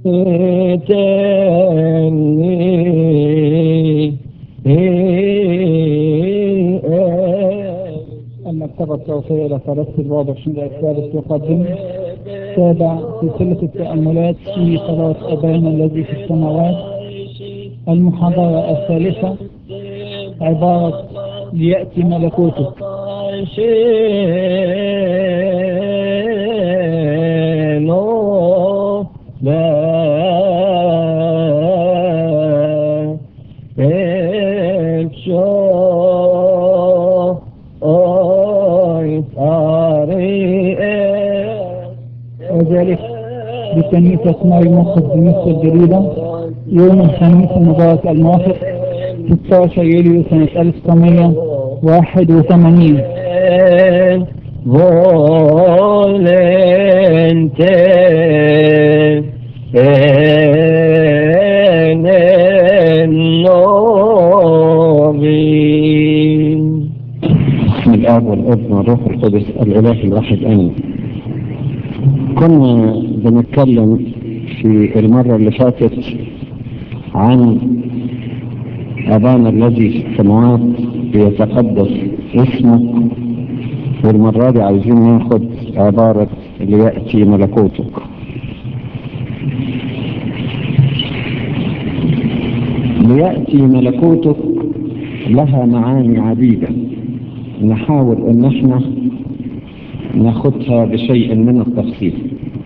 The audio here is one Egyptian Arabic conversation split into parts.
المكتبة الصوتية لقناة الواضح من الثالث يقدم تابع سلسلة التأملات في صلاة أبانا الذي في السماوات المحاضرة الثالثة عبارة ليأتي ملكوتك وذلك بكنيسة ماري مقدس بمصر الجديدة يوم الخميس المبارك الموافق 16 يوليو سنة 1981 volente en el novin بسم الآب والابن والروح القدس الإله الواحد آمين. كنا بنتكلم في المرة اللي فاتت عن أبانا الذي في السماوات ليتقدس اسمك والمرة دي عايزين ناخد عبارة ليأتي ملكوتك ليأتي ملكوتك لها معاني عديدة نحاول ان احنا ناخدها بشيء من التفصيل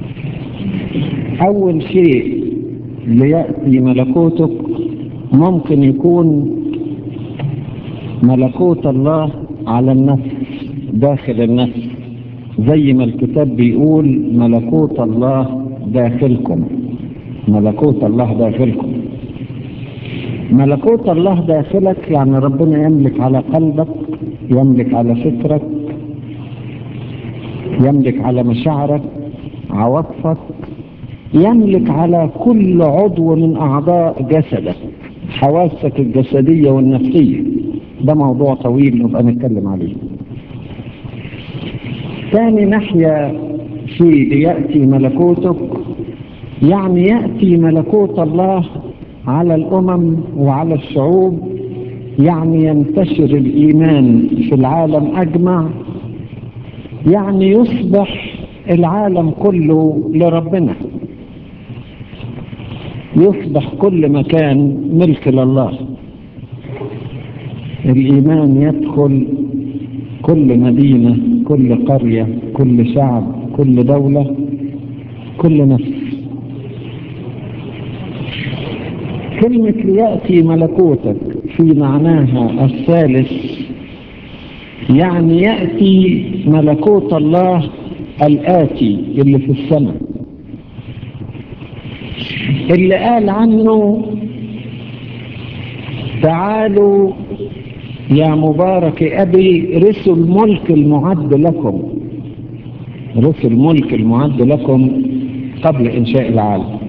اول شيء ليأتي ملكوتك ممكن يكون ملكوت الله على النفس داخل النفس زي ما الكتاب بيقول ملكوت الله داخلكم ملكوت الله داخلكم ملكوت الله داخلك يعني ربنا يملك على قلبك يملك على فكرك يملك على مشاعرك عواطفك يملك على كل عضو من أعضاء جسدك حواسك الجسدية والنفسية ده موضوع طويل نبقى نتكلم عليه ثاني ناحية في يأتي ملكوتك يعني يأتي ملكوت الله على الأمم وعلى الشعوب يعني ينتشر الإيمان في العالم أجمع يعني يصبح العالم كله لربنا يصبح كل مكان ملك لله الإيمان يدخل كل مدينة كل قرية كل شعب كل دولة كل نفس كلمة ليأتي ملكوتك في معناها الثالث يعني يأتي ملكوت الله الآتي اللي في السماء اللي قال عنه تعالوا يا مبارك أبي رثوا الملك المعد لكم رثوا الملك المعد لكم قبل إنشاء العالم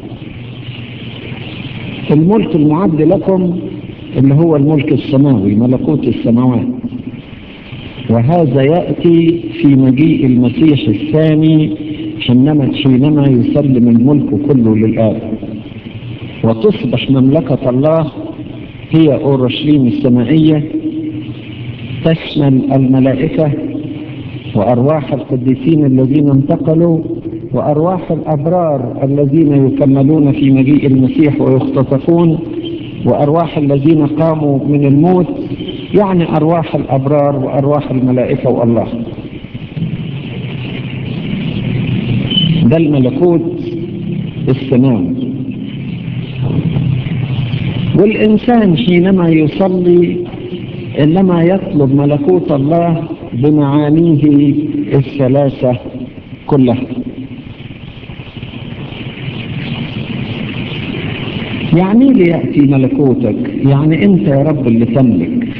الملك المعد لكم اللي هو الملك السماوي ملكوت السماوات وهذا يأتي في مجيء المسيح الثاني حينما حينما يسلم الملك كله للآب وتصبح مملكة الله هي أورشليم السمائية تشمل الملائكة وأرواح القديسين الذين انتقلوا وأرواح الأبرار الذين يكملون في مجيء المسيح ويختطفون وأرواح الذين قاموا من الموت يعني أرواح الأبرار وأرواح الملائكة والله ده الملكوت السماوي والإنسان حينما يصلي إنما يطلب ملكوت الله بمعانيه الثلاثة كلها يعني ليأتي ملكوتك يعني أنت يا رب اللي تملك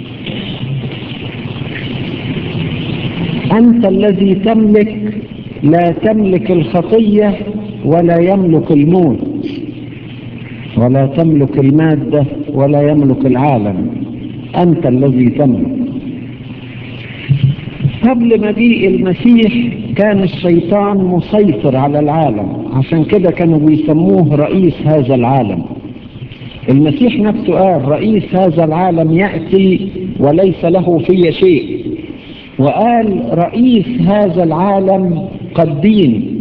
أنت الذي تملك لا تملك الخطية ولا يملك الموت ولا تملك المادة ولا يملك العالم أنت الذي تملك قبل مجيء المسيح كان الشيطان مسيطر على العالم عشان كده كانوا بيسموه رئيس هذا العالم المسيح نفسه قال رئيس هذا العالم يأتي وليس له في شيء وقال رئيس هذا العالم قد دين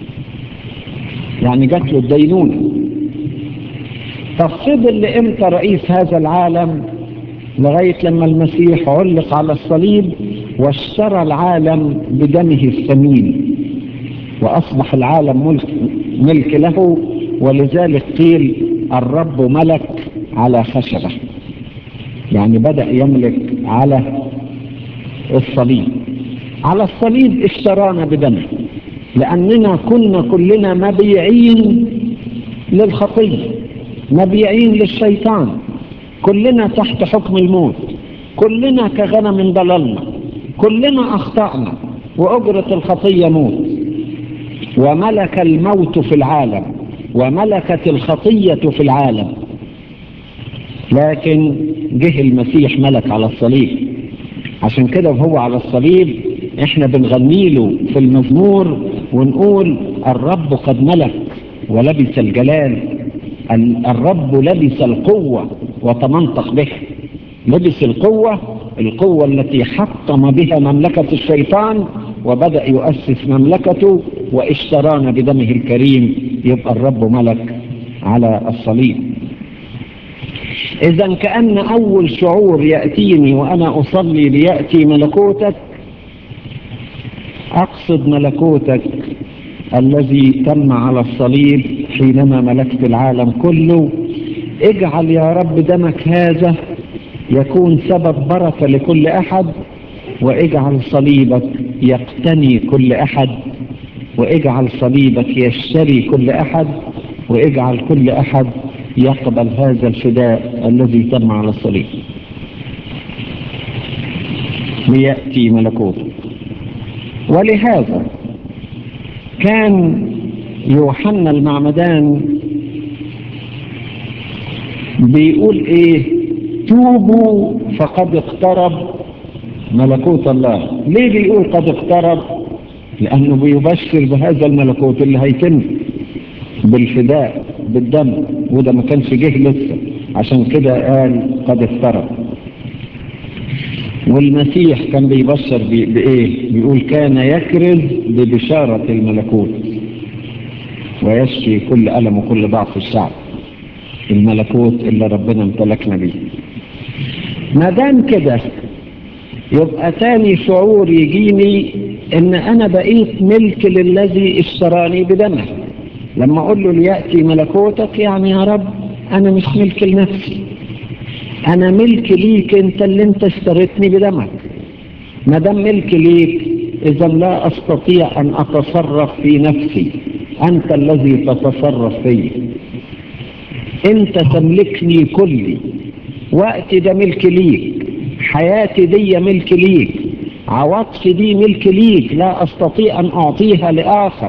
يعني جات له الدينونة طب فضل لإمتى رئيس هذا العالم لغاية لما المسيح علق على الصليب واشترى العالم بدمه الثمين وأصبح العالم ملك, ملك له ولذلك قيل الرب ملك على خشبة يعني بدأ يملك على الصليب على الصليب اشترانا بدمه لأننا كنا كلنا مبيعين للخطية مبيعين للشيطان كلنا تحت حكم الموت كلنا كغنم ضللنا كلنا أخطأنا وأجرة الخطية موت وملك الموت في العالم وملكت الخطية في العالم لكن جه المسيح ملك على الصليب عشان كده وهو على الصليب احنا بنغني له في المزمور ونقول الرب قد ملك ولبس الجلال الرب لبس القوة وتمنطق به لبس القوة القوة التي حطم بها مملكة الشيطان وبدأ يؤسس مملكته واشترانا بدمه الكريم يبقى الرب ملك على الصليب إذا كأن أول شعور يأتيني وأنا أصلي ليأتي ملكوتك أقصد ملكوتك الذي تم على الصليب حينما ملكت العالم كله اجعل يا رب دمك هذا يكون سبب بركة لكل أحد واجعل صليبك يقتني كل أحد واجعل صليبك يشتري كل أحد واجعل كل أحد يقبل هذا الفداء الذي تم على الصليب ليأتي ملكوته ولهذا كان يوحنا المعمدان بيقول ايه توبوا فقد اقترب ملكوت الله ليه بيقول قد اقترب لانه بيبشر بهذا الملكوت اللي هيتم بالفداء بالدم وده ما كانش جه لسه عشان كده قال قد اقترب والمسيح كان بيبشر بايه بيقول كان يكرز ببشارة الملكوت ويشفي كل ألم وكل ضعف الشعب الملكوت اللي ربنا امتلكنا بيه ما دام كده يبقى تاني شعور يجيني ان انا بقيت ملك للذي اشتراني بدمه لما اقول له ليأتي ملكوتك يعني يا رب انا مش ملك لنفسي انا ملك ليك انت اللي انت اشتريتني بدمك ما دام ملك ليك اذا لا استطيع ان اتصرف في نفسي انت الذي تتصرف في انت تملكني كلي وقتي ده ملك ليك حياتي دي ملك ليك عواطفي دي ملك ليك لا استطيع ان اعطيها لاخر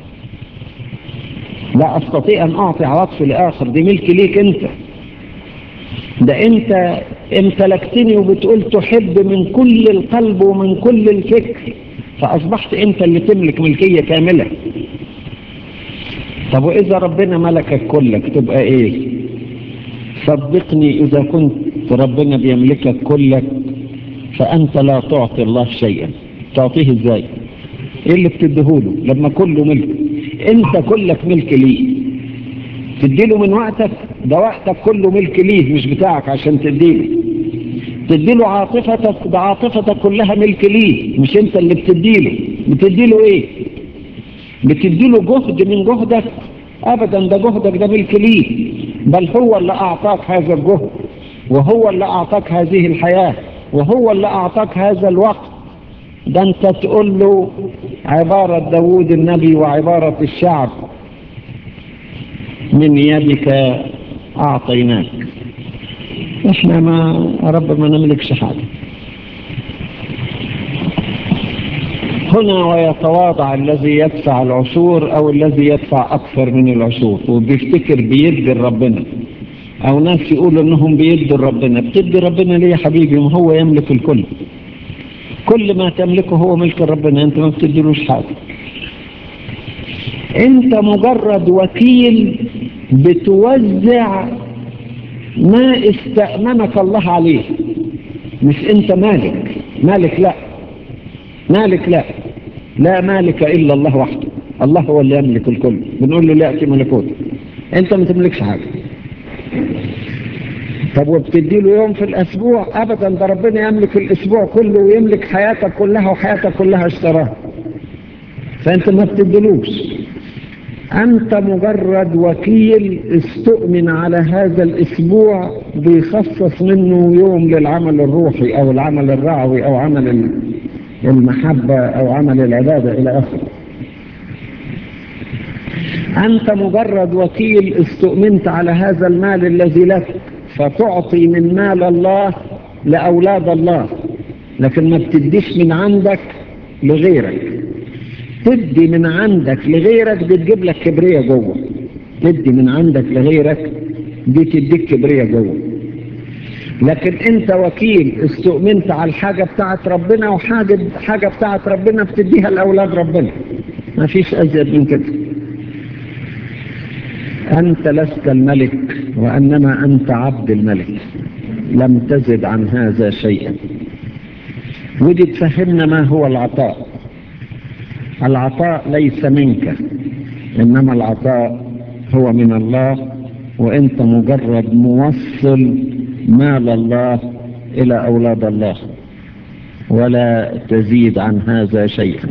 لا استطيع ان اعطي عواطفي لاخر دي ملك ليك انت ده انت امتلكتني وبتقول تحب من كل القلب ومن كل الفكر فاصبحت انت اللي تملك ملكية كاملة طب واذا ربنا ملكك كلك تبقى ايه صدقني اذا كنت ربنا بيملكك كلك فانت لا تعطي الله شيئا تعطيه ازاي ايه اللي بتديهوله لما كله ملك انت كلك ملك ليه تديله من وقتك ده وقتك كله ملك ليه مش بتاعك عشان تديله تديله عاطفتك ده عاطفتك كلها ملك ليه مش انت اللي بتديله بتديله ايه بتديله جهد من جهدك ابدا ده جهدك ده ملك ليه بل هو اللي اعطاك هذا الجهد وهو اللي اعطاك هذه الحياة وهو اللي اعطاك هذا الوقت ده انت تقول له عبارة داود النبي وعبارة الشعب من يدك اعطيناك احنا ما رب ما نملكش حاجة هنا ويتواضع الذي يدفع العشور او الذي يدفع اكثر من العشور وبيفتكر بيدي ربنا او ناس يقولوا انهم بيدوا ربنا بتدي ربنا ليه يا حبيبي ما هو يملك الكل كل ما تملكه هو ملك ربنا انت ما بتديلوش حاجة انت مجرد وكيل بتوزع ما استأمنك الله عليه مش انت مالك مالك لا مالك لا لا مالك الا الله وحده الله هو اللي يملك الكل بنقول له لا يأتي ملكوته انت ما تملكش حاجة طب وبتدي له يوم في الاسبوع ابدا ده ربنا يملك الاسبوع كله ويملك حياتك كلها وحياتك كلها اشتراها فانت ما بتدلوش انت مجرد وكيل استؤمن على هذا الاسبوع بيخصص منه يوم للعمل الروحي او العمل الرعوي او عمل المحبة او عمل العبادة الى اخره انت مجرد وكيل استؤمنت على هذا المال الذي لك فتعطي من مال الله لأولاد الله لكن ما بتديش من عندك لغيرك تدي من عندك لغيرك بتجيب لك كبرية جوه تدي من عندك لغيرك دي تديك كبرية جوه لكن انت وكيل استؤمنت على الحاجة بتاعت ربنا وحاجة حاجة بتاعت ربنا بتديها لأولاد ربنا ما فيش أزيد من كده أنت لست الملك وأنما أنت عبد الملك لم تزد عن هذا شيئا ودي تفهمنا ما هو العطاء العطاء ليس منك إنما العطاء هو من الله وأنت مجرد موصل مال الله إلى أولاد الله ولا تزيد عن هذا شيئا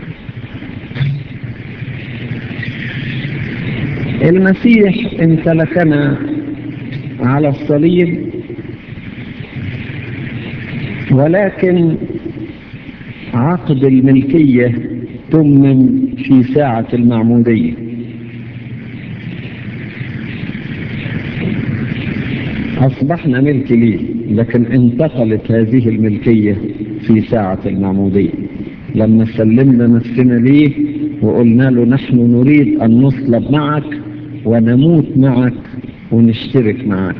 المسيح امتلكنا على الصليب ولكن عقد الملكية تمم في ساعة المعمودية أصبحنا ملك ليه لكن انتقلت هذه الملكية في ساعة المعمودية لما سلمنا نفسنا ليه وقلنا له نحن نريد أن نصلب معك ونموت معك ونشترك معك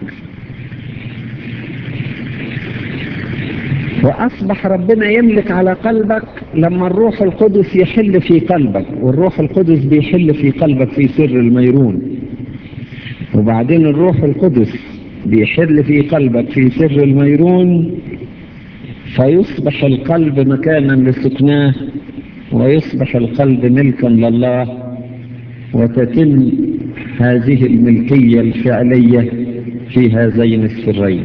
وأصبح ربنا يملك على قلبك لما الروح القدس يحل في قلبك والروح القدس بيحل في قلبك في سر الميرون وبعدين الروح القدس بيحل في قلبك في سر الميرون فيصبح القلب مكانا لسكناه ويصبح القلب ملكا لله وتتم هذه الملكية الفعلية في هذين السرين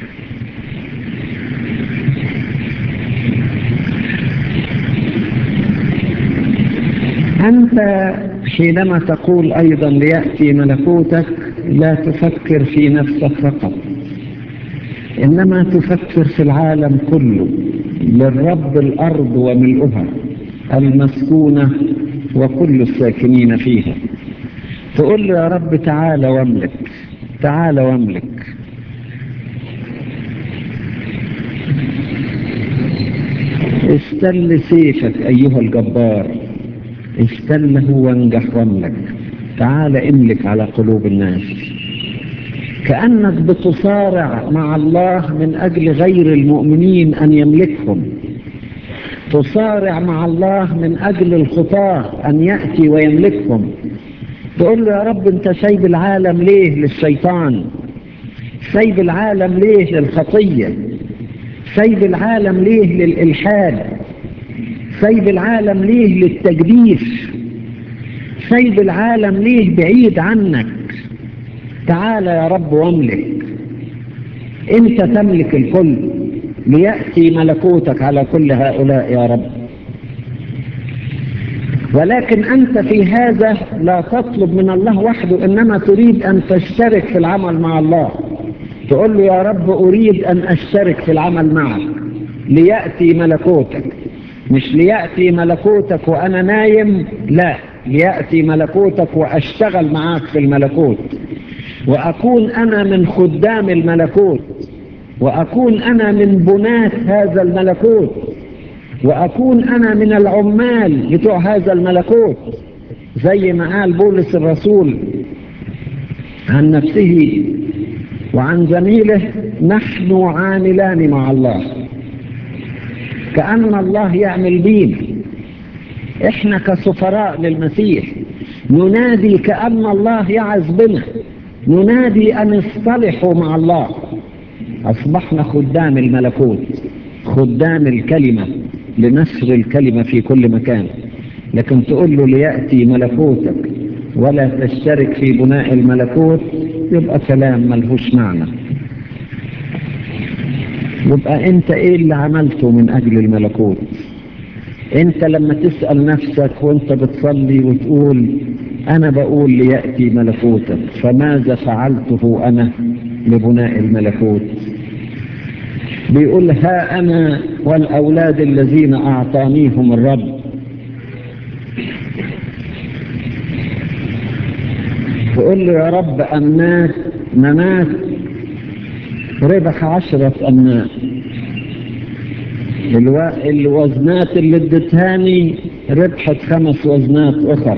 أنت حينما تقول أيضا ليأتي ملكوتك لا تفكر في نفسك فقط إنما تفكر في العالم كله للرب الأرض وملؤها المسكونة وكل الساكنين فيها تقول له يا رب تعالى واملك تعالى واملك استل سيفك أيها الجبار استله وانجح واملك تعال املك على قلوب الناس كأنك بتصارع مع الله من أجل غير المؤمنين أن يملكهم تصارع مع الله من أجل الخطاة أن يأتي ويملكهم تقول له يا رب انت سايب العالم ليه للشيطان سايب العالم ليه للخطية سايب العالم ليه للإلحاد سايب العالم ليه للتجديف سايب العالم ليه بعيد عنك تعال يا رب واملك انت تملك الكل ليأتي ملكوتك على كل هؤلاء يا رب ولكن أنت في هذا لا تطلب من الله وحده إنما تريد أن تشترك في العمل مع الله تقول له يا رب أريد أن أشترك في العمل معك ليأتي ملكوتك مش ليأتي ملكوتك وأنا نايم لا ليأتي ملكوتك وأشتغل معاك في الملكوت وأكون أنا من خدام الملكوت وأكون أنا من بناة هذا الملكوت وأكون أنا من العمال بتوع هذا الملكوت زي ما قال بولس الرسول عن نفسه وعن زميله نحن عاملان مع الله كأن الله يعمل بينا احنا كسفراء للمسيح ننادي كأن الله يعز بنا ننادي أن اصطلحوا مع الله أصبحنا خدام الملكوت خدام الكلمة لنشر الكلمة في كل مكان لكن تقول له ليأتي ملكوتك ولا تشترك في بناء الملكوت يبقى كلام ملهوش معنى يبقى انت ايه اللي عملته من اجل الملكوت انت لما تسأل نفسك وانت بتصلي وتقول انا بقول ليأتي ملكوتك فماذا فعلته انا لبناء الملكوت بيقول ها انا والاولاد الذين اعطانيهم الرب تقول له يا رب أمات ممات ربح عشرة أمات الو... الوزنات اللي ادتهاني ربحت خمس وزنات أخر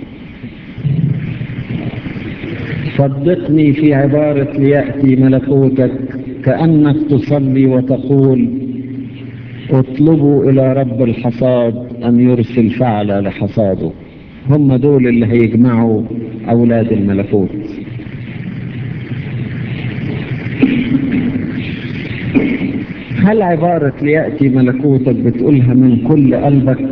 صدقني في عبارة ليأتي ملكوتك كأنك تصلي وتقول اطلبوا إلى رب الحصاد أن يرسل فعل لحصاده هم دول اللي هيجمعوا أولاد الملكوت هل عبارة ليأتي ملكوتك بتقولها من كل قلبك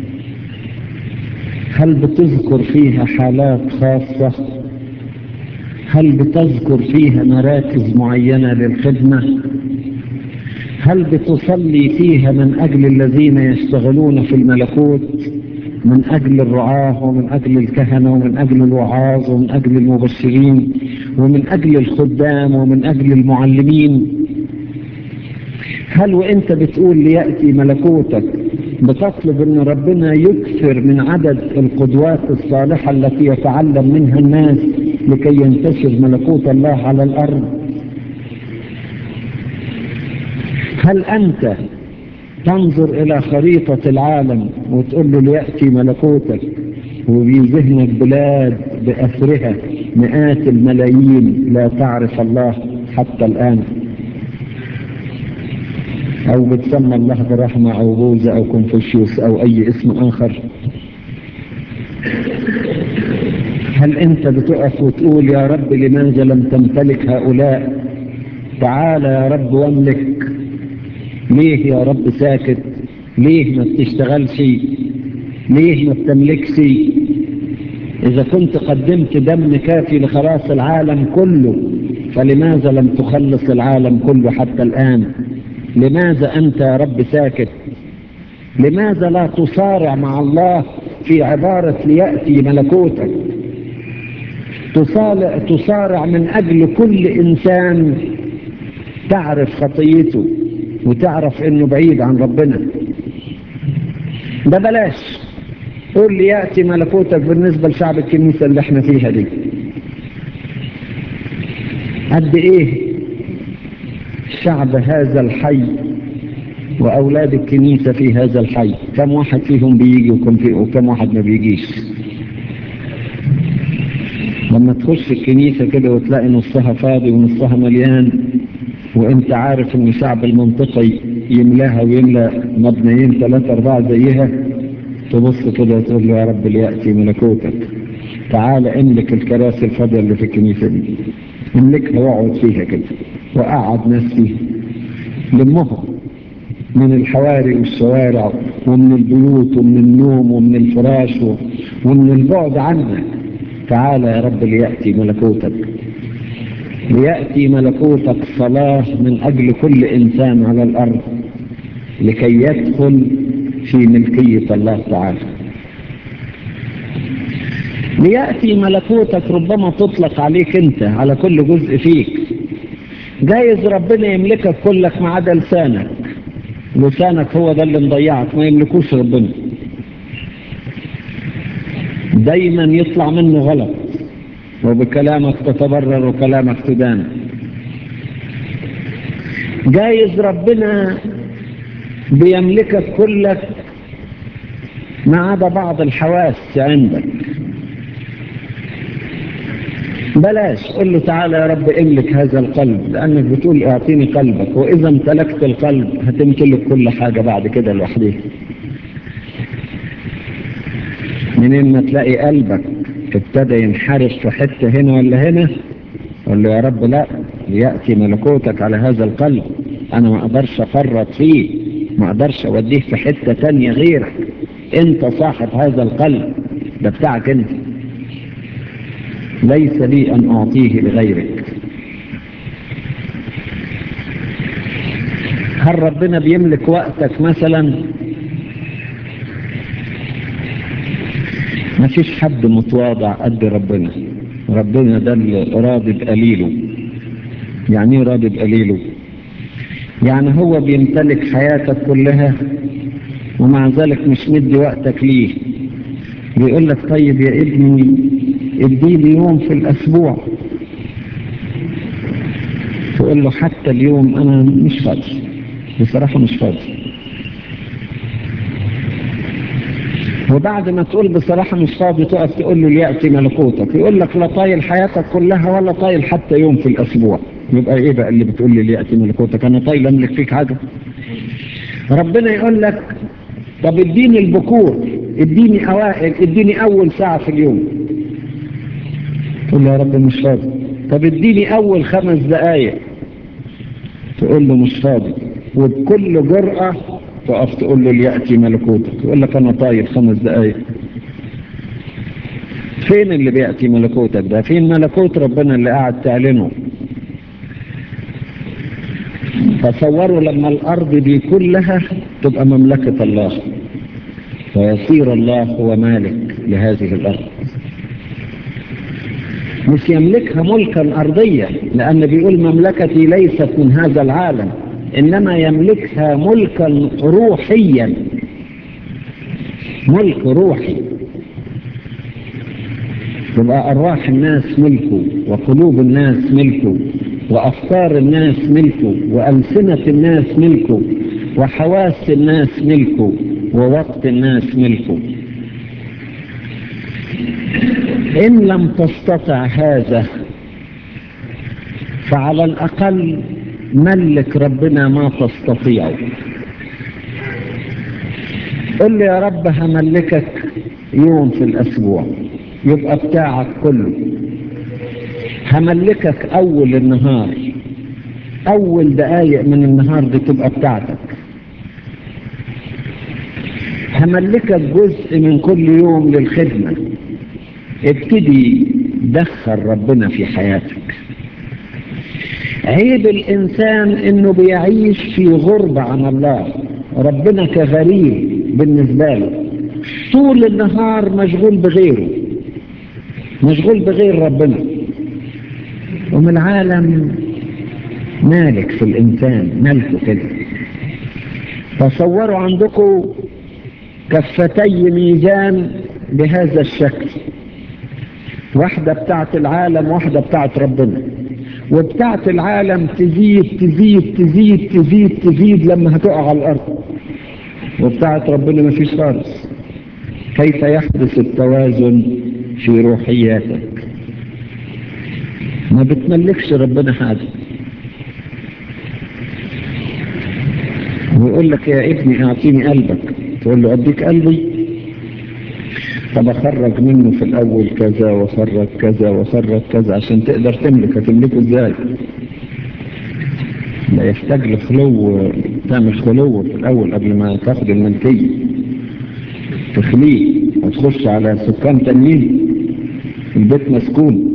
هل بتذكر فيها حالات خاصة هل بتذكر فيها مراكز معينة للخدمة هل بتصلي فيها من أجل الذين يشتغلون في الملكوت من أجل الرعاة ومن أجل الكهنة ومن أجل الوعاظ ومن أجل المبشرين ومن أجل الخدام ومن أجل المعلمين هل وإنت بتقول ليأتي ملكوتك بتطلب أن ربنا يكثر من عدد القدوات الصالحة التي يتعلم منها الناس لكي ينتشر ملكوت الله على الأرض هل أنت تنظر إلى خريطة العالم وتقول له ليأتي ملكوتك وفي ذهنك بلاد بأسرها مئات الملايين لا تعرف الله حتى الآن أو بتسمى الله برحمة أو بوذا أو كونفوشيوس أو أي اسم آخر هل أنت بتقف وتقول يا رب لماذا لم تمتلك هؤلاء تعال يا رب واملك ليه يا رب ساكت ليه ما بتشتغلش ليه ما بتملكش إذا كنت قدمت دم كافي لخلاص العالم كله فلماذا لم تخلص العالم كله حتى الآن لماذا أنت يا رب ساكت لماذا لا تصارع مع الله في عبارة ليأتي ملكوتك تصارع, تصارع من أجل كل إنسان تعرف خطيته وتعرف انه بعيد عن ربنا ده بلاش قول لي يأتي ملكوتك بالنسبة لشعب الكنيسة اللي احنا فيها دي قد ايه شعب هذا الحي واولاد الكنيسة في هذا الحي كم واحد فيهم بيجي وكم, في وكم واحد ما بيجيش لما تخش الكنيسة كده وتلاقي نصها فاضي ونصها مليان وانت عارف ان شعب المنطقة يملاها ويملى مبنيين ثلاثة اربعة زيها تبص كده وتقول له يا رب ليأتي ملكوتك تعال املك الكراسي الفاضية اللي في الكنيسة دي املكها واقعد فيها كده وقعد ناس فيها لمهم من الحواري والشوارع ومن البيوت ومن النوم ومن الفراش ومن البعد عنك تعال يا رب ليأتي ملكوتك ليأتي ملكوتك صلاة من أجل كل إنسان على الأرض لكي يدخل في ملكية الله تعالى ليأتي ملكوتك ربما تطلق عليك أنت على كل جزء فيك جايز ربنا يملكك كلك ما عدا لسانك لسانك هو ده اللي مضيعك ما يملكوش ربنا دايما يطلع منه غلط وبكلامك تتبرر وكلامك تدان جايز ربنا بيملكك كلك ما عدا بعض الحواس عندك بلاش قل له تعالى يا رب املك هذا القلب لانك بتقول اعطيني قلبك واذا امتلكت القلب هتمتلك كل حاجة بعد كده لوحدها منين ما تلاقي قلبك ابتدى ينحرف في حتة هنا ولا هنا قل له يا رب لا يأتي ملكوتك على هذا القلب انا ما اقدرش افرط فيه ما اقدرش اوديه في حتة تانية غيرك انت صاحب هذا القلب ده بتاعك انت ليس لي ان اعطيه لغيرك هل ربنا بيملك وقتك مثلا ما فيش حد متواضع قد ربنا ربنا ده اللي راضي بقليله يعني ايه راضي بقليله يعني هو بيمتلك حياتك كلها ومع ذلك مش مدي وقتك ليه بيقول لك طيب يا ابني اديني يوم في الاسبوع تقول له حتى اليوم انا مش فاضي بصراحة مش فاضي وبعد ما تقول بصراحة مش فاضي تقف تقول له ليأتي ملكوتك يقول لك لا طايل حياتك كلها ولا طايل حتى يوم في الأسبوع يبقى ايه بقى اللي بتقول لي ليأتي ملكوتك انا طايل املك فيك حاجة ربنا يقول لك طب اديني البكور اديني اوائل اديني اول ساعة في اليوم تقول له يا رب مش فاضي طب اديني اول خمس دقايق تقول له مش فاضي وبكل جرأة تقف تقول له ليأتي ملكوتك يقول لك انا طاير خمس دقايق فين اللي بيأتي ملكوتك ده فين ملكوت ربنا اللي قاعد تعلنه تصوروا لما الارض دي كلها تبقى مملكة الله ويصير الله هو مالك لهذه الارض مش يملكها ملكا ارضيا لان بيقول مملكتي ليست من هذا العالم انما يملكها ملكا روحيا ملك روحي تبقى ارواح الناس ملكه وقلوب الناس ملكه وافكار الناس ملكه والسنه الناس ملكه وحواس الناس ملكه ووقت الناس ملكه ان لم تستطع هذا فعلى الاقل ملك ربنا ما تستطيعه قل لي يا رب هملكك يوم في الاسبوع يبقى بتاعك كله هملكك اول النهار اول دقايق من النهار دي تبقى بتاعتك هملكك جزء من كل يوم للخدمة ابتدي دخل ربنا في حياتك عيب الانسان انه بيعيش في غربة عن الله ربنا كغريب بالنسبة له طول النهار مشغول بغيره مشغول بغير ربنا ومن العالم مالك في الإنسان ملكه كده تصوروا عندكم كفتي ميزان بهذا الشكل واحدة بتاعت العالم واحدة بتاعت ربنا وبتاعت العالم تزيد تزيد تزيد تزيد تزيد لما هتقع على الأرض وبتاعت ربنا مفيش خالص كيف يحدث التوازن في روحياتك ما بتملكش ربنا حاجة ويقول لك يا ابني اعطيني قلبك تقول له اديك قلبي طب اخرج منه في الاول كذا واخرج كذا واخرج كذا عشان تقدر تملك هتملكه ازاي لا يحتاج لخلو تعمل خلو في الاول قبل ما تاخد الملكية تخليه وتخش على سكان تانيين البيت مسكون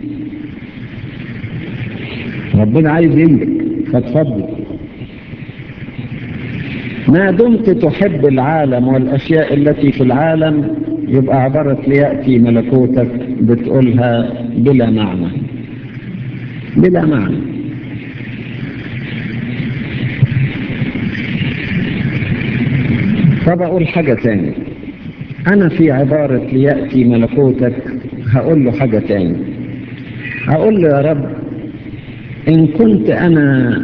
ربنا عايز يملك فتفضل ما دمت تحب العالم والأشياء التي في العالم يبقى عبارة ليأتي ملكوتك بتقولها بلا معنى بلا معنى طب أقول حاجة تاني أنا في عبارة ليأتي ملكوتك هقول له حاجة تاني هقول له يا رب إن كنت أنا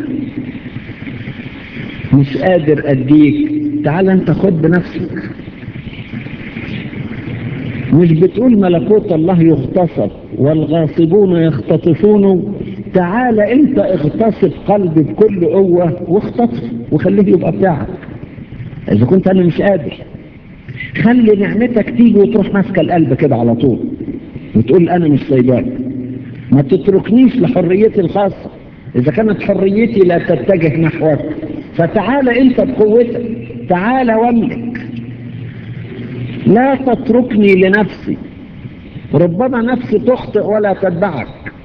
مش قادر أديك تعال أنت خد بنفسك مش بتقول ملكوت الله يغتصب والغاصبون يختطفونه تعال انت اغتصب قلبي بكل قوة واختطف وخليه يبقى بتاعك اذا كنت انا مش قادر خلي نعمتك تيجي وتروح ماسكه القلب كده على طول وتقول انا مش سايباك ما تتركنيش لحريتي الخاصة اذا كانت حريتي لا تتجه نحوك فتعال انت بقوتك تعال واملك لا تتركني لنفسي ربما نفسي تخطئ ولا تتبعك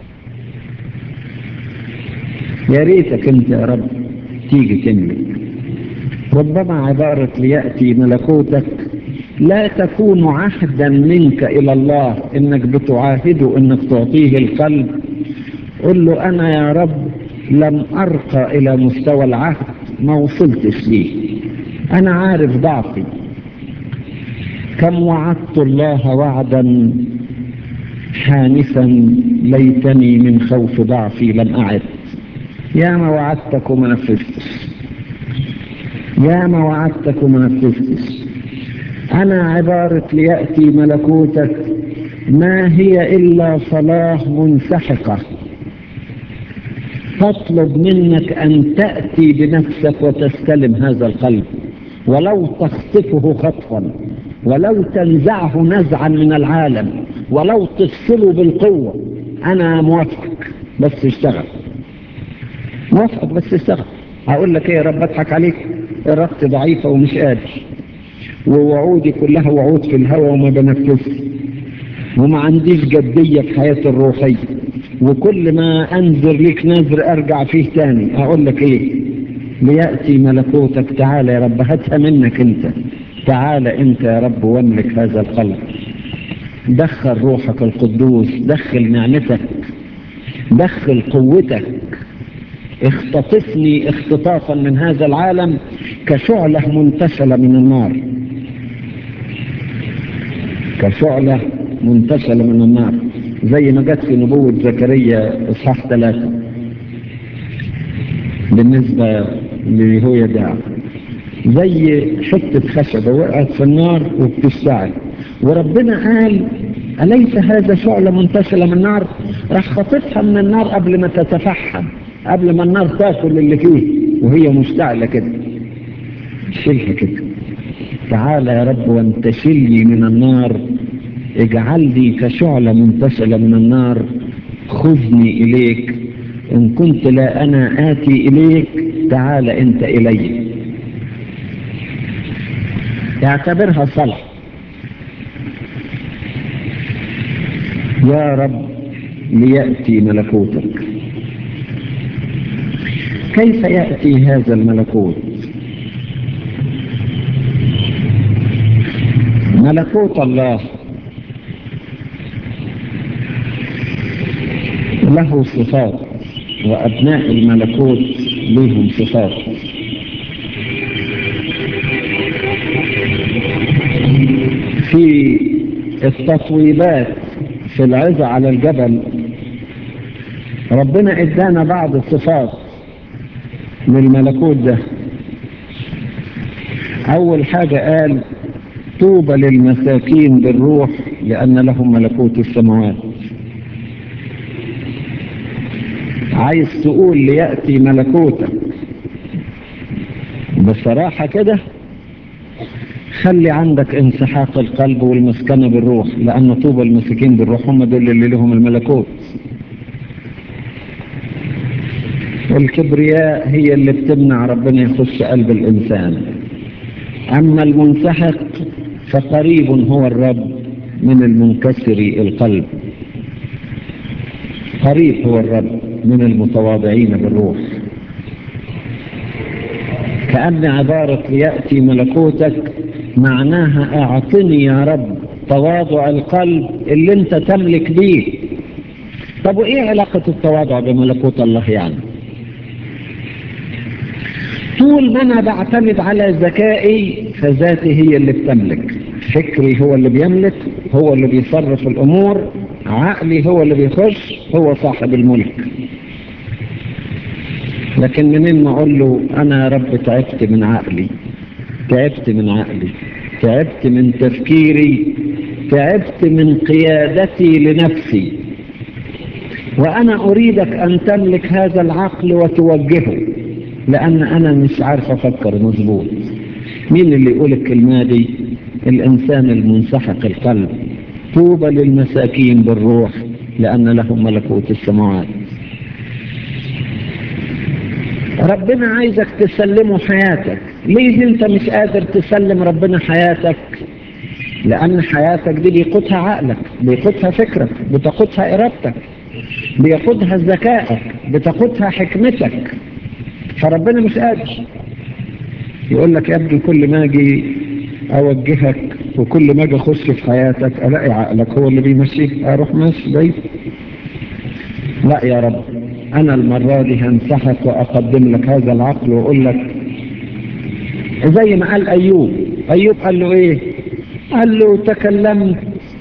يا ريتك انت يا رب تيجي تملك ربما عبارة ليأتي ملكوتك لا تكون عهدا منك إلى الله إنك بتعاهده إنك تعطيه القلب قل له أنا يا رب لم أرقى إلى مستوى العهد ما وصلتش ليه أنا عارف ضعفي كم وعدت الله وعدا حانسا ليتني من خوف ضعفي لم أعد يا ما وعدتك وما نفذتش يا ما وعدتك وما نفذتش أنا عبارة ليأتي ملكوتك ما هي إلا صلاة منسحقة تطلب منك أن تأتي بنفسك وتستلم هذا القلب ولو تخطفه خطفا ولو تنزعه نزعا من العالم ولو تفصله بالقوة أنا موافقك بس اشتغل موافقك بس اشتغل هقول لك ايه يا رب اضحك عليك ارادتي ضعيفة ومش قادر ووعودي كلها وعود في الهوى وما بنفذش وما عنديش جدية في حياتي الروحية وكل ما انذر ليك نذر ارجع فيه تاني اقول لك ايه ليأتي ملكوتك تعالى يا رب هاتها منك انت تعالى انت يا رب واملك هذا القلب دخل روحك القدوس دخل نعمتك دخل قوتك اختطفني اختطافا من هذا العالم كشعلة منتشلة من النار كشعلة منتشلة من النار زي ما جت في نبوة زكريا إصحاح ثلاثة بالنسبة ليهويداع زي حتة خشبة وقعت في النار وبتشتعل وربنا قال أليس هذا شعلة منتشلة من النار راح خطفها من النار قبل ما تتفحم قبل ما النار تاكل اللي فيه وهي مشتعلة كده شيلها كده تعالى يا رب وانتشلني من النار اجعلني كشعلة منتشلة من النار خذني إليك إن كنت لا أنا آتي إليك تعال أنت إلي اعتبرها صلاة يا رب ليأتي ملكوتك كيف يأتي هذا الملكوت ملكوت الله له صفات وأبناء الملكوت لهم صفات في التطويبات في العزة على الجبل ربنا ادانا بعض الصفات للملكوت ده أول حاجة قال طوبى للمساكين بالروح لأن لهم ملكوت السماوات عايز تقول ليأتي ملكوتك بصراحة كده خلي عندك انسحاق القلب والمسكنة بالروح لأن طوبى المساكين بالروح هم دول اللي لهم الملكوت الكبرياء هي اللي بتمنع ربنا يخش قلب الإنسان أما المنسحق فقريب هو الرب من المنكسر القلب قريب هو الرب من المتواضعين بالروح كأن عبارة ليأتي ملكوتك معناها اعطني يا رب تواضع القلب اللي انت تملك بيه طب وايه علاقة التواضع بملكوت الله يعني طول ما انا بعتمد على ذكائي فذاتي هي اللي بتملك فكري هو اللي بيملك هو اللي بيصرف الامور عقلي هو اللي بيخش هو صاحب الملك لكن منين ما اقول له انا يا رب تعبت من عقلي تعبت من عقلي تعبت من تفكيري تعبت من قيادتي لنفسي وأنا أريدك أن تملك هذا العقل وتوجهه لأن أنا مش عارف أفكر مظبوط مين اللي يقول الكلمة دي الإنسان المنسحق القلب طوبى للمساكين بالروح لأن لهم ملكوت السماوات ربنا عايزك تسلمه حياتك ليه انت مش قادر تسلم ربنا حياتك لأن حياتك دي بيقودها عقلك بيقودها فكرك بتقودها إرادتك بيقودها ذكائك بتقودها حكمتك فربنا مش قادر يقول لك يا ابني كل ما اجي اوجهك وكل ما اجي اخش في حياتك الاقي عقلك هو اللي بيمشيك اروح ماشي بعيد لا يا رب انا المرة دي هنصحك واقدم لك هذا العقل واقول لك زي ما قال ايوب ايوب قال له ايه قال له تكلمت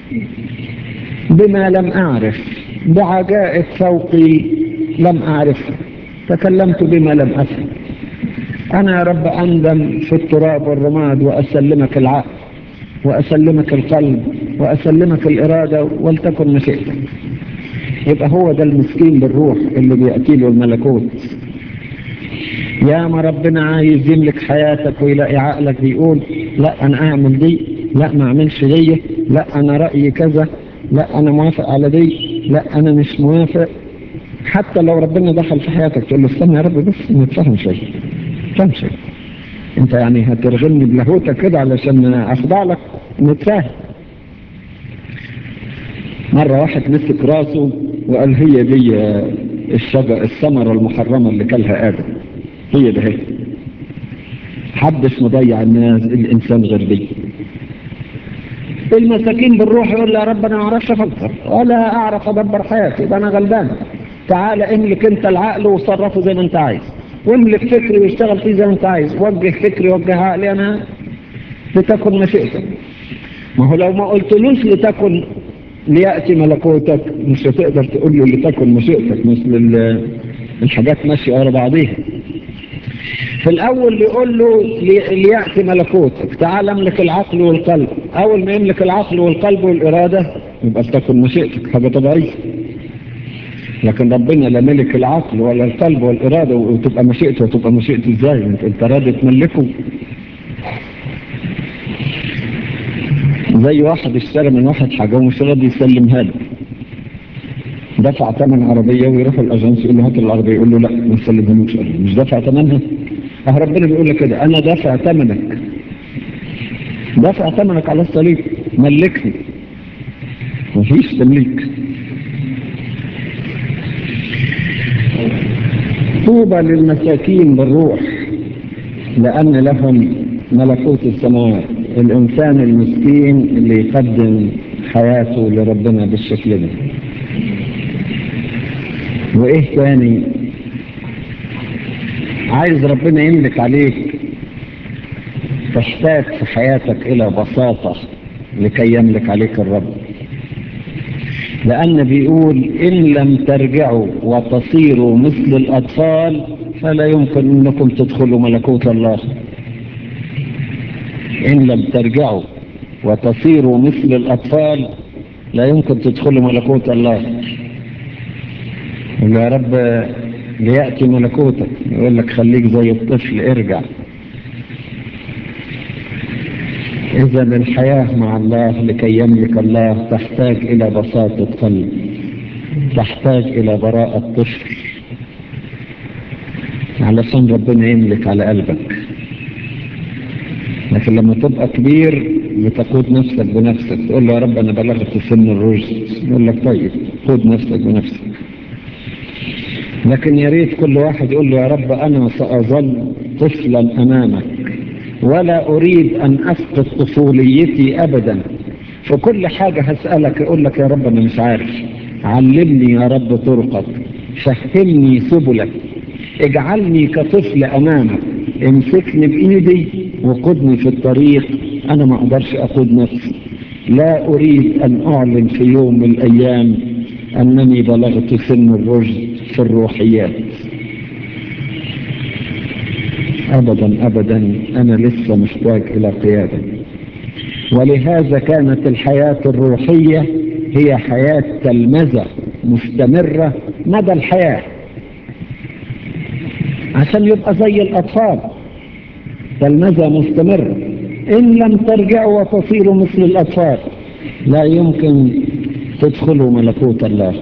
بما لم اعرف بعجائب فوقي لم اعرف تكلمت بما لم افهم انا يا رب اندم في التراب والرماد واسلمك العقل واسلمك القلب واسلمك الاراده ولتكن مشيئتك يبقى هو ده المسكين بالروح اللي بيأتي له الملكوت يا ما ربنا عايز يملك حياتك ويلاقي عقلك بيقول لا انا اعمل دي لا ما اعملش دي لا انا رأيي كذا لا انا موافق على دي لا انا مش موافق حتى لو ربنا دخل في حياتك تقول له استنى يا رب بس نتفهم شيء نتفهم شيء انت يعني هترغمني بلاهوتك كده علشان اخضع لك نتفاهم مرة واحد مسك راسه وقال هي دي الشجر الثمرة المحرمة اللي كلها آدم هي ده هي حدش مضيع الناس الإنسان غير دي المساكين بالروح يقول له يا رب أنا ما أعرفش أفكر ولا أعرف أدبر حياتي يبقى أنا غلبان تعال املك أنت العقل وصرفه زي ما أنت عايز واملك فكري واشتغل فيه زي ما أنت عايز وجه فكري وجه عقلي أنا لتكن مشيئتك ما هو لو ما قلتلوش لتكن ليأتي ملكوتك مش هتقدر تقول له لتكن مشيئتك مثل الحاجات ماشية ورا بعضيها في الأول يقول له ليأتي ملكوتك تعال املك العقل والقلب أول ما يملك العقل والقلب والإرادة يبقى لتكن مشيئتك حاجة طبيعية لكن ربنا لا ملك العقل ولا القلب والإرادة وتبقى مشيئته وتبقى مشيئته ازاي انت, انت راضي تملكه زي واحد اشترى من واحد حاجة ومش راضي يسلمها له دفع ثمن عربية ويروح الأجنس يقول له هات العربية يقول له لا ما تسلمهالوش مش دفع ثمنها اه ربنا بيقول لك كده أنا دافع ثمنك دافع ثمنك على الصليب ملكني مفيش تمليك طوبى للمساكين بالروح لأن لهم ملكوت السماوات الإنسان المسكين اللي يقدم حياته لربنا بالشكل ده وإيه تاني عايز ربنا يملك عليك تحتاج في حياتك إلى بساطة لكي يملك عليك الرب لأن بيقول إن لم ترجعوا وتصيروا مثل الأطفال فلا يمكن أنكم تدخلوا ملكوت الله إن لم ترجعوا وتصيروا مثل الأطفال لا يمكن تدخلوا ملكوت الله يقول يا رب ليأتي ملكوتك يقول لك خليك زي الطفل ارجع إذا الحياة مع الله لكي يملك الله تحتاج إلى بساطة قلب تحتاج إلى براءة طفل علشان ربنا يملك على قلبك لكن لما تبقى كبير بتقود نفسك بنفسك تقول له يا رب أنا بلغت سن الرشد يقول لك طيب قود نفسك بنفسك لكن يا ريت كل واحد يقول له يا رب أنا سأظل طفلا أمامك ولا أريد أن أفقد طفوليتي أبدا في كل حاجة هسألك أقول لك يا رب أنا مش عارف علمني يا رب طرقك فهمني سبلك اجعلني كطفل أمامك امسكني بإيدي وقدني في الطريق أنا ما أقدرش أقود نفسي لا أريد أن أعلن في يوم من الأيام أنني بلغت سن الرشد في الروحيات أبدا أبدا أنا لسه محتاج إلى قيادة ولهذا كانت الحياة الروحية هي حياة تلمذة مستمرة مدى الحياة عشان يبقى زي الأطفال تلمذة مستمرة إن لم ترجعوا وتصيروا مثل الأطفال لا يمكن تدخلوا ملكوت الله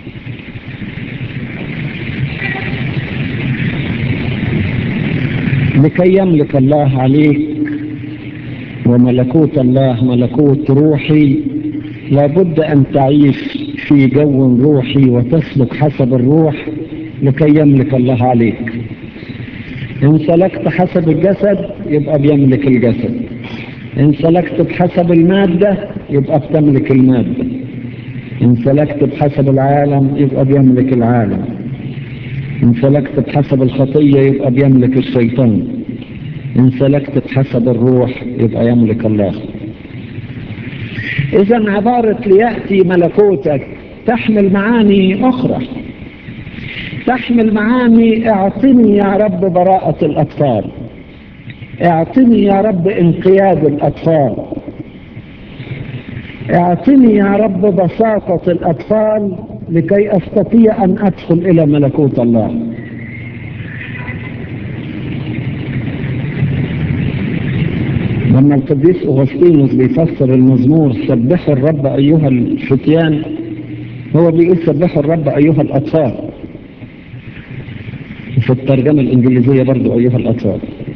لكي يملك الله عليك وملكوت الله ملكوت روحي لابد أن تعيش في جو روحي وتسلك حسب الروح لكي يملك الله عليك إن سلكت حسب الجسد يبقى بيملك الجسد إن سلكت بحسب المادة يبقى بتملك المادة إن سلكت بحسب العالم يبقى بيملك العالم إن سلكت بحسب الخطية يبقى بيملك الشيطان إن سلكت بحسب الروح يبقى يملك الله إذا عبارة ليأتي ملكوتك تحمل معاني أخرى تحمل معاني اعطني يا رب براءة الأطفال اعطني يا رب انقياد الأطفال اعطني يا رب بساطة الأطفال لكي أستطيع أن أدخل إلى ملكوت الله لما القديس أغسطينوس بيفسر المزمور سبحوا الرب أيها الفتيان هو بيقول سبحوا الرب أيها الأطفال في الترجمة الإنجليزية برضو أيها الأطفال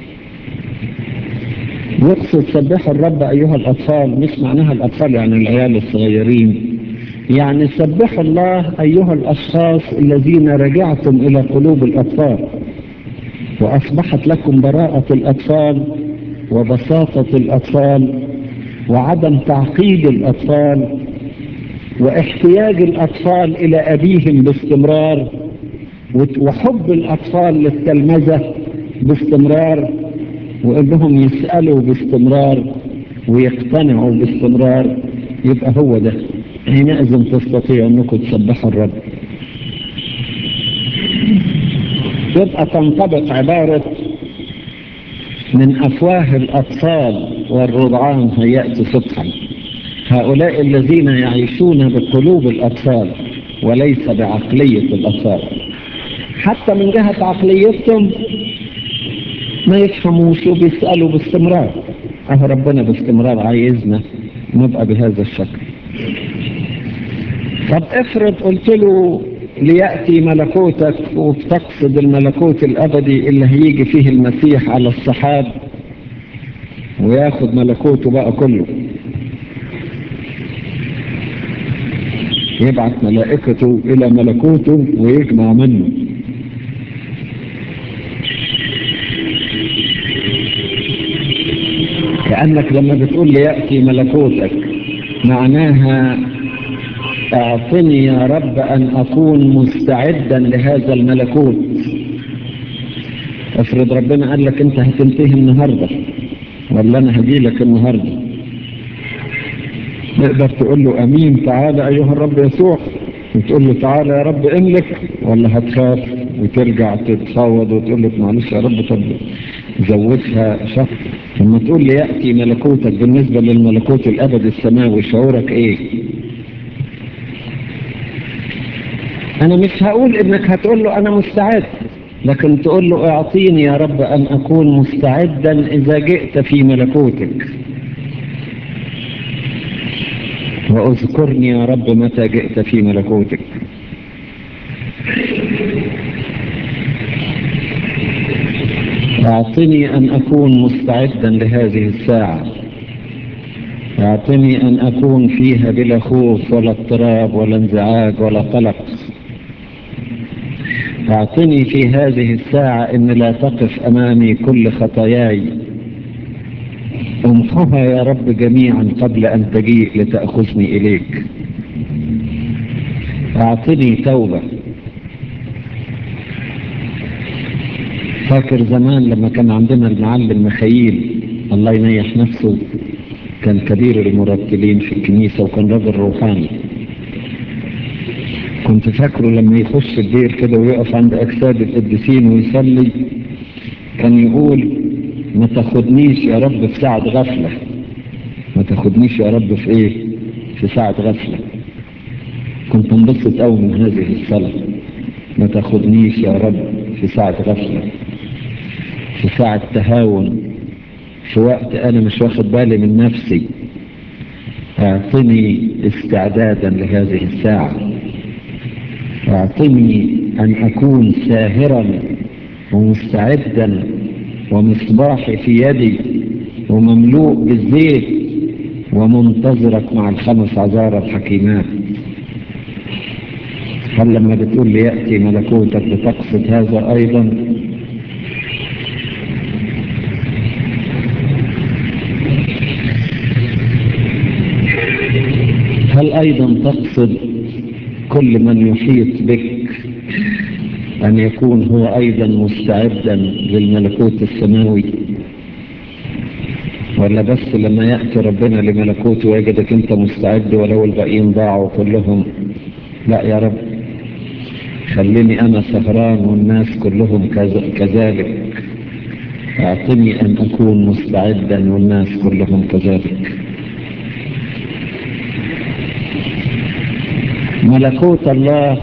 يقصد سبحوا الرب أيها الأطفال مش معناها الأطفال يعني العيال الصغيرين يعني سبحوا الله أيها الأشخاص الذين رجعتم إلى قلوب الأطفال وأصبحت لكم براءة الأطفال وبساطة الأطفال وعدم تعقيد الأطفال واحتياج الأطفال إلى أبيهم باستمرار وحب الأطفال للتلمذة باستمرار وإنهم يسألوا باستمرار ويقتنعوا باستمرار يبقى هو ده حينئذ تستطيع أنكم تسبحوا الرب يبقى تنطبق عبارة من أفواه الأطفال والرضعان هيأتي صبحا هؤلاء الذين يعيشون بقلوب الأطفال وليس بعقلية الأطفال حتى من جهة عقليتهم ما يفهموش وبيسألوا باستمرار أهو ربنا باستمرار عايزنا نبقى بهذا الشكل طب افرض قلت له ليأتي ملكوتك وبتقصد الملكوت الأبدي اللي هيجي فيه المسيح على السحاب وياخد ملكوته بقى كله يبعث ملائكته إلى ملكوته ويجمع منه كأنك لما بتقول لي يأتي ملكوتك معناها اعطني يا رب أن أكون مستعدا لهذا الملكوت افرض ربنا قال لك انت هتنتهي النهاردة ولا انا هجي لك النهاردة تقدر تقول له امين تعالى ايها الرب يسوع وتقول له تعالى يا رب املك ولا هتخاف وترجع تتفاوض وتقول له معلش يا رب طب زودها شهر لما تقول لي يأتي ملكوتك بالنسبة للملكوت الأبد السماوي شعورك ايه انا مش هقول انك هتقول له انا مستعد لكن تقول له اعطيني يا رب ان اكون مستعدا اذا جئت في ملكوتك واذكرني يا رب متى جئت في ملكوتك اعطني ان اكون مستعدا لهذه الساعة اعطني ان اكون فيها بلا خوف ولا اضطراب ولا انزعاج ولا قلق اعطني في هذه الساعة ان لا تقف امامي كل خطاياي امحها يا رب جميعا قبل ان تجيء لتأخذني اليك اعطني توبة فاكر زمان لما كان عندنا المعلم مخيل الله ينيح نفسه كان كبير المرتلين في الكنيسة وكان رجل روحاني كنت فاكره لما يخش الدير كده ويقف عند أجساد القديسين ويصلي كان يقول ما تاخدنيش يا رب في ساعة غفلة ما تاخدنيش يا رب في ايه في ساعة غفلة كنت انبسط قوي من هذه الصلاة ما تاخدنيش يا رب في ساعة غفلة في ساعة تهاون في وقت أنا مش واخد بالي من نفسي اعطني استعدادا لهذه الساعة اعطني أن أكون ساهرا ومستعدا ومصباحي في يدي ومملوء بالزيت ومنتظرك مع الخمس عذارى الحكيمات هل لما بتقول لي يأتي ملكوتك بتقصد هذا أيضا هل أيضا تقصد كل من يحيط بك أن يكون هو أيضا مستعدا للملكوت السماوي ولا بس لما يأتي ربنا لملكوته ويجدك أنت مستعد ولو الباقيين ضاعوا كلهم لا يا رب خليني أنا سهران والناس كلهم كذلك أعطني أن أكون مستعدا والناس كلهم كذلك ملكوت الله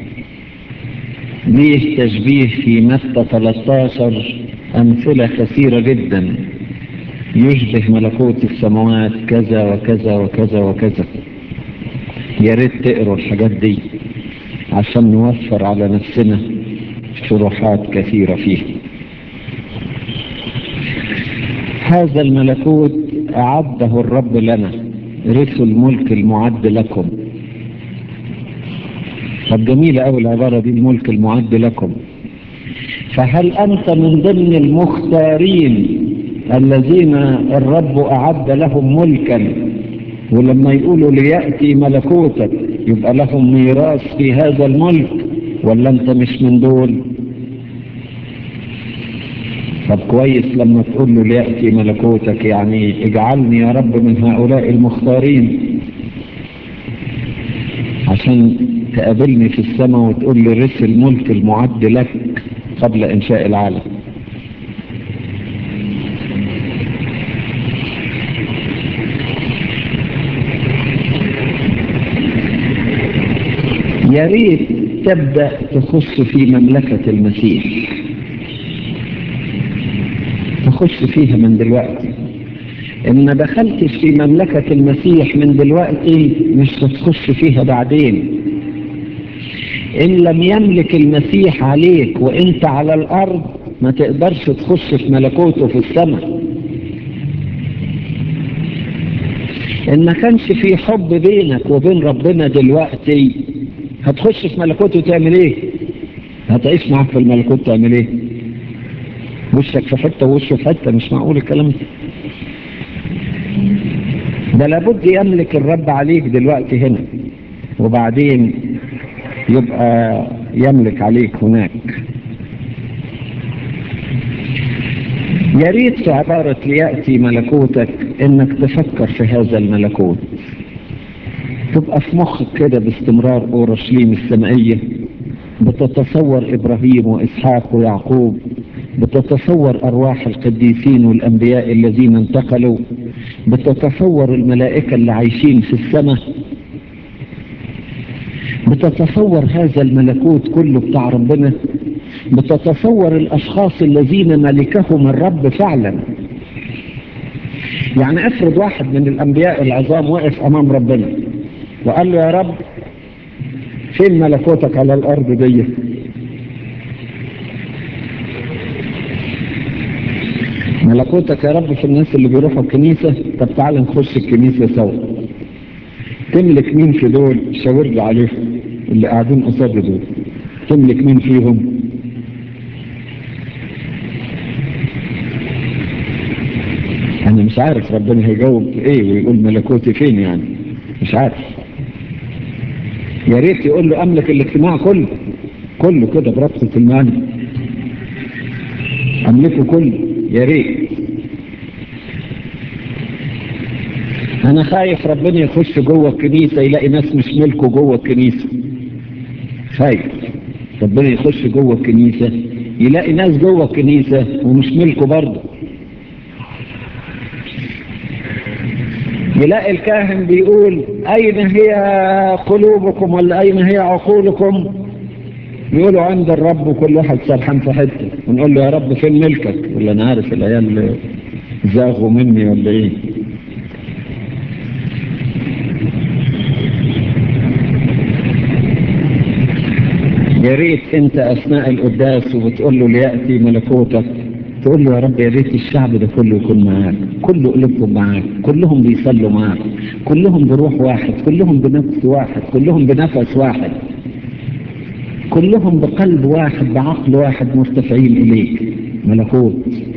ليه تشبيه في متى 13 أمثلة كثيرة جدا يشبه ملكوت السماوات كذا وكذا وكذا وكذا يا ريت تقروا الحاجات دي عشان نوفر على نفسنا شروحات كثيرة فيه هذا الملكوت أعده الرب لنا رثوا الملك المعد لكم طب جميلة أوي العبارة دي الملك المعد لكم فهل أنت من ضمن المختارين الذين الرب أعد لهم ملكا ولما يقولوا ليأتي ملكوتك يبقى لهم ميراث في هذا الملك ولا أنت مش من دول طب كويس لما تقول له ليأتي ملكوتك يعني اجعلني يا رب من هؤلاء المختارين عشان تقابلني في السماء وتقول لي رث الملك المعد لك قبل إنشاء العالم يا ريت تبدأ تخش في مملكة المسيح تخش فيها من دلوقتي إن ما دخلتش في مملكة المسيح من دلوقتي مش هتخش فيها بعدين إن لم يملك المسيح عليك وإنت على الأرض ما تقدرش تخش في ملكوته في السماء إن ما كانش في حب بينك وبين ربنا دلوقتي هتخش في ملكوته تعمل إيه؟ هتعيش معك في الملكوت تعمل إيه؟ وشك في حتة ووشه في حتة مش معقول الكلام ده ده لابد يملك الرب عليك دلوقتي هنا وبعدين يبقى يملك عليك هناك يا ريت في عبارة ليأتي ملكوتك انك تفكر في هذا الملكوت تبقى في مخك كده باستمرار اورشليم السمائية بتتصور ابراهيم واسحاق ويعقوب بتتصور ارواح القديسين والانبياء الذين انتقلوا بتتصور الملائكة اللي عايشين في السماء بتتصور هذا الملكوت كله بتاع ربنا بتتصور الاشخاص الذين ملكهم الرب فعلا يعني افرض واحد من الانبياء العظام وقف امام ربنا وقال له يا رب فين ملكوتك على الارض دي ملكوتك يا رب في الناس اللي بيروحوا الكنيسة طب تعال نخش الكنيسة سوا تملك مين في دول شاور لي عليهم اللي قاعدين قصاد دول تملك مين فيهم انا مش عارف ربنا هيجاوب ايه ويقول ملكوتي فين يعني مش عارف يا ريت يقول له املك الاجتماع كله كله كده بربطة المعنى املكه كله يا ريت انا خايف ربنا يخش جوه الكنيسة يلاقي ناس مش ملكه جوه الكنيسة خايف ربنا يخش جوه الكنيسة يلاقي ناس جوه الكنيسة ومش ملكه برضه يلاقي الكاهن بيقول أين هي قلوبكم ولا أين هي عقولكم بيقولوا عند الرب وكل واحد سرحان في حته ونقول له يا رب فين ملكك ولا انا عارف العيال زاغوا مني ولا ايه يا ريت انت اثناء القداس وبتقول له لياتي ملكوتك تقول له يا رب يا ريت الشعب ده كله يكون معاك كله قلوبهم معاك كلهم بيصلوا معاك كلهم بروح واحد كلهم بنفس واحد كلهم بنفس واحد كلهم بقلب واحد بعقل واحد مرتفعين اليك ملكوت